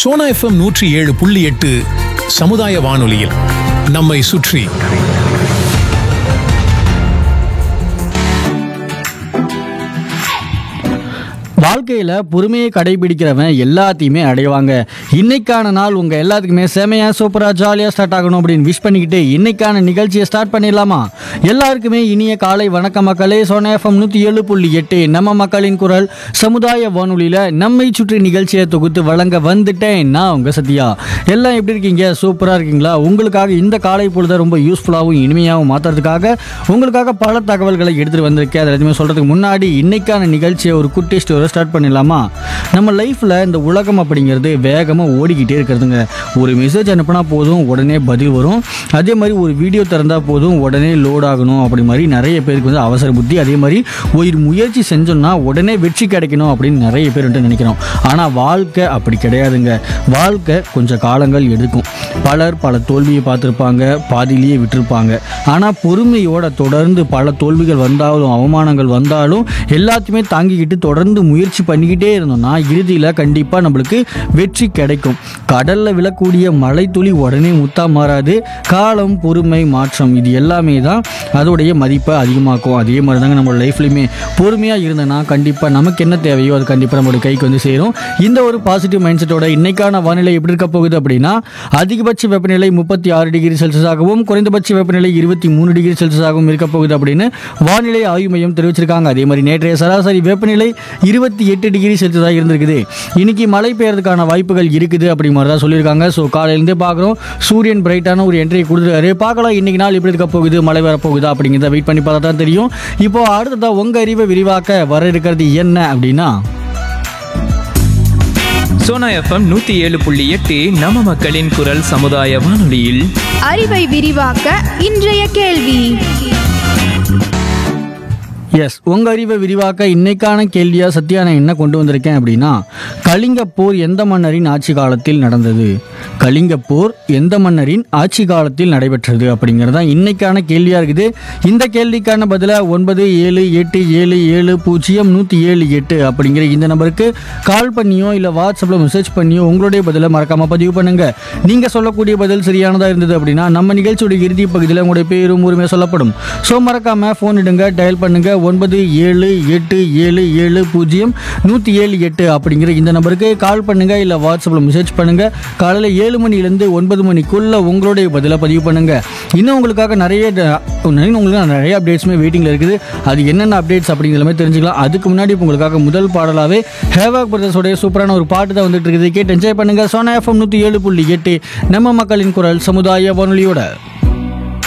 Sona FM நூற்றி ஏழு புள்ளி எட்டு சமுதாய வானொலியில் நம்மை சுற்றி வாழ்க்கையில் பொறுமையை கடைபிடிக்கிறவன் எல்லாத்தையுமே அடைவாங்க இன்னைக்கான நாள் உங்கள் எல்லாத்துக்குமே செமையாக சூப்பராக ஜாலியாக ஸ்டார்ட் ஆகணும் அப்படின்னு விஷ் பண்ணிக்கிட்டு இன்னைக்கான நிகழ்ச்சியை ஸ்டார்ட் பண்ணிடலாமா எல்லாருக்குமே இனிய காலை வணக்க மக்களே சோனா எஃப்எம் நூற்றி ஏழு புள்ளி எட்டு நம்ம மக்களின் குரல் சமுதாய வானொலியில் நம்மை சுற்றி நிகழ்ச்சியை தொகுத்து வழங்க வந்துட்டேன் நான் உங்கள் சத்யா எல்லாம் எப்படி இருக்கீங்க சூப்பராக இருக்கீங்களா உங்களுக்காக இந்த காலை பொழுதை ரொம்ப யூஸ்ஃபுல்லாகவும் இனிமையாகவும் மாற்றுறதுக்காக உங்களுக்காக பல தகவல்களை எடுத்துகிட்டு வந்திருக்கேன் அதை எதுவுமே சொல்கிறதுக்கு முன்னாடி இன்னைக்கான நிகழ்ச்சியை ஒரு குட்டி ஸ்டோரை ஸ்டார்ட் பண்ணிடலாமா நம்ம லைஃப்பில் இந்த உலகம் அப்படிங்கிறது வேகமாக ஓடிக்கிட்டே இருக்கிறதுங்க ஒரு மெசேஜ் அனுப்புனா போதும் உடனே பதில் வரும் அதே மாதிரி ஒரு வீடியோ திறந்தால் போதும் உடனே லோட் ஆகணும் அப்படி மாதிரி நிறைய பேருக்கு வந்து அவசர புத்தி அதே மாதிரி ஒரு முயற்சி செஞ்சோம்னா உடனே வெற்றி கிடைக்கணும் அப்படின்னு நிறைய பேர் வந்துட்டு நினைக்கிறோம் ஆனால் வாழ்க்கை அப்படி கிடையாதுங்க வாழ்க்கை கொஞ்சம் காலங்கள் எடுக்கும் பலர் பல தோல்வியை பார்த்துருப்பாங்க பாதியிலேயே விட்டிருப்பாங்க ஆனால் பொறுமையோட தொடர்ந்து பல தோல்விகள் வந்தாலும் அவமானங்கள் வந்தாலும் எல்லாத்தையுமே தாங்கிக்கிட்டு தொடர்ந்து முயற்சி பண்ணிக்கிட்டே இருந்தோம்னா இறுதியில் கண்டிப்பாக நம்மளுக்கு வெற்றி கிடைக்கும் கடலில் விழக்கூடிய மழை துளி உடனே முத்தா மாறாது காலம் பொறுமை மாற்றம் இது எல்லாமே தான் அதோடைய மதிப்பை அதிகமாக்கும் அதே மாதிரி தாங்க நம்ம லைஃப்லையுமே பொறுமையாக இருந்தோன்னா கண்டிப்பாக நமக்கு என்ன தேவையோ அது கண்டிப்பாக நம்மளோட கைக்கு வந்து சேரும் இந்த ஒரு பாசிட்டிவ் மைண்ட் செட்டோட இன்னைக்கான வானிலை எப்படி இருக்க போகுது அப்படின்னா அதிகபட்ச வெப்பநிலை முப்பத்தி ஆறு டிகிரி செல்சியஸாகவும் குறைந்தபட்ச வெப்பநிலை இருபத்தி மூணு டிகிரி செல்சியஸாகவும் இருக்க போகுது அப்படின்னு வானிலை ஆய்வு மையம் தெரிவிச்சிருக்காங்க அதே மாதிரி நேற்றைய சராசரி வெப்பநிலை இருபத்தி எட்டு டிகிரி செல்சியஸாக இருந்திருக்குது இன்னைக்கு மழை பெய்யறதுக்கான வாய்ப்புகள் இருக்குது அப்படி மாதிரி தான் சொல்லியிருக்காங்க ஸோ காலையிலேருந்தே பார்க்குறோம் சூரியன் பிரைட்டான ஒரு என்ட்ரி கொடுத்துருக்காரு பார்க்கலாம் இன்னைக்கு நாள் எப்படி இருக்க போகுது மழை வர போகுதா அப்படிங்கிறத வெயிட் பண்ணி பார்த்தா தான் தெரியும் இப்போ அடுத்ததாக உங்கள் அறிவை விரிவாக்க வர இருக்கிறது என்ன அப்படின்னா சோனா எஃப்எம் நூத்தி ஏழு புள்ளி எட்டு நம்ம மக்களின் குரல் சமுதாய வானொலியில் அறிவை விரிவாக்க இன்றைய கேள்வி எஸ் உங்கள் அறிவை விரிவாக்க இன்னைக்கான கேள்வியாக சத்யா நான் என்ன கொண்டு வந்திருக்கேன் அப்படின்னா கலிங்கப் போர் எந்த மன்னரின் ஆட்சி காலத்தில் நடந்தது கலிங்கப் போர் எந்த மன்னரின் ஆட்சி காலத்தில் நடைபெற்றது அப்படிங்கிறது தான் இன்னைக்கான கேள்வியாக இருக்குது இந்த கேள்விக்கான பதிலை ஒன்பது ஏழு எட்டு ஏழு ஏழு பூஜ்ஜியம் நூற்றி ஏழு எட்டு அப்படிங்கிற இந்த நம்பருக்கு கால் பண்ணியோ இல்லை வாட்ஸ்அப்பில் மெசேஜ் பண்ணியோ உங்களுடைய பதிலை மறக்காமல் பதிவு பண்ணுங்க நீங்கள் சொல்லக்கூடிய பதில் சரியானதாக இருந்தது அப்படின்னா நம்ம நிகழ்ச்சியோட இறுதி பகுதியில் உங்களுடைய பேரும் உரிமை சொல்லப்படும் ஸோ மறக்காமல் ஃபோன் இடுங்க டயல் பண்ணுங்க ஒன்பது ஏழு எட்டு ஏழு ஏழு பூஜ்ஜியம் நூற்றி ஏழு எட்டு அப்படிங்கிற இந்த நம்பருக்கு கால் பண்ணுங்க இல்லை வாட்ஸ்அப்பில் மெசேஜ் பண்ணுங்க காலையில் ஏழு மணிலேருந்து ஒன்பது மணிக்குள்ள உங்களுடைய பதிலை பதிவு பண்ணுங்க இன்னும் உங்களுக்காக நிறைய ட- இன்னும் உங்களுக்கு நிறைய அப்டேட்ஸுமே வெயிட்டிங்கில் இருக்குது அது என்னென்ன அப்டேட்ஸ் அப்படிங்கிற மாதிரி தெரிஞ்சுக்கலாம் அதுக்கு முன்னாடி இப்போ உங்களுக்காக முதல் பாடலாகவே ஹேவாக் பிரதர்ஸோடைய சூப்பரான ஒரு பாட்டு தான் வந்துட்டு இருக்குது கேட்டு என்ஜாய் பண்ணுங்க சோனா எஃப்எம் நூற்றி ஏழு புள்ளி எட்டு நம்ம மக்களின் குரல் சமுதாய வானொலியோட